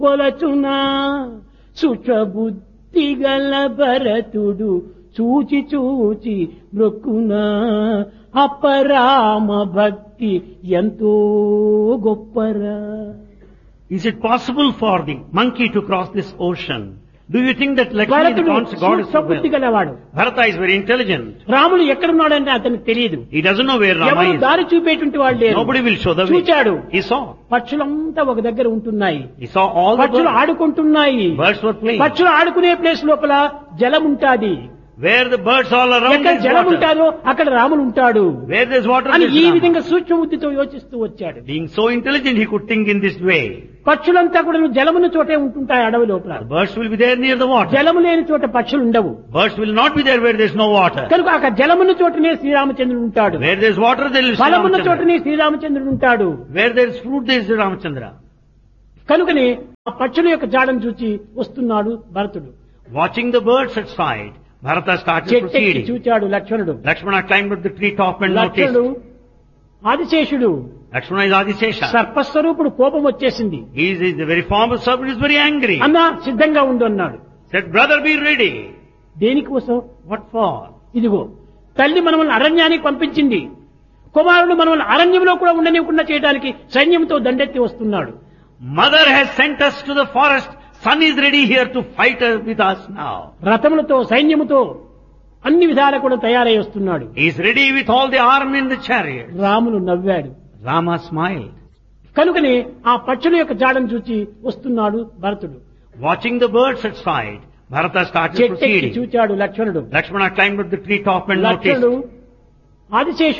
కొలచునా సుచబుద్ధి గల భరతుడు చూచి చూచి మృక్కునా అపరామ భక్తి ఎంతో గొప్పరా Is it possible for the monkey to cross this ocean? Do you think that Lakshmi, the భరతుడు cons- goddess of సూక్ష్మబుద్ధి wealth, గలవాడు Bharata is very intelligent. రాముడు ఎక్కడున్నాడంటే అతనికి తెలియదు He doesn't know where Rama ఎవరు is. దారి చూపేటువంటి వాళ్ళు లేరు Nobody will show the way. చూచాడు He saw. పక్షులంతా ఒక దగ్గర ఉంటున్నాయి He saw all the పక్షులు birds. ఆడుకుంటున్నాయి Birds were playing. పక్షులు ఆడుకునే ప్లేస్ లోపల జలం ఉంటాది Where the birds all around ఎక్కడ is జలం water. ఉంటాదో అక్కడ రాముడు ఉంటాడు Where there's water, అని there's ఈ Rama. విధంగా సూక్ష్మ బుద్ధితో యోచిస్తూ వచ్చాడు Being so intelligent, he could think in this way. పక్షులంతా కూడా జలమున చోటే ఉంటుంటాయి అడవి లోపల The birds will be there near the water. జలము లేని చోట పక్షులు ఉండవు Birds will not be there where there's no water. కనుక అక్కడ జలమున్న చోటనే శ్రీరామచంద్రుడు ఉంటాడు Where there's water, there is ఫలమున్న Ramachandra. చోటనే శ్రీరామచంద్రుడు ఉంటాడు Where there's fruit, there is Ramachandra. కనుకని ఆ పక్షుల యొక్క జాడను చూచి వస్తున్నాడు భరతుడు Watching the birds at side, Bharata started చెట్టెక్కి proceeding. చూచాడు లక్ష్మణుడు Lakshmana climbed up the tree top and లక్ష్మణుడు noticed. ఆదిశేషుడు Lakshmana is Adisesha. సర్పస్వరూపుడు కోపం వచ్చేసింది He is, is the very form of serpent, is very angry. అన్నా సిద్ధంగా ఉండు అన్నాడు Said, brother, be ready. దేనికోసం What for? ఇదిగో తల్లి మనల్ని అరణ్యానికి పంపించింది కుమారుడు మనల్ని అరణ్యంలో కూడా ఉండనివ్వకుండా చేయడానికి సైన్యంతో దండెత్తి వస్తున్నాడు Mother has sent us to the forest. Son is ready here to fight uh, with us now. రథములతో సైన్యముతో అన్ని విధాలా కూడా తయారై వస్తున్నాడు He is ready with all the army in the chariot. Ramulu నవ్వాడు Rama smiled. కనుకనే ఆ పక్షుల యొక్క జాడను చూచి వస్తున్నాడు భరతుడు Watching the birds at side, Bharata started చెట్టెక్కి proceeding. చూచాడు లక్ష్మణుడు Lakshmana climbed up the tree top and లక్ష్మణుడు noticed. ఆదిశేషుడు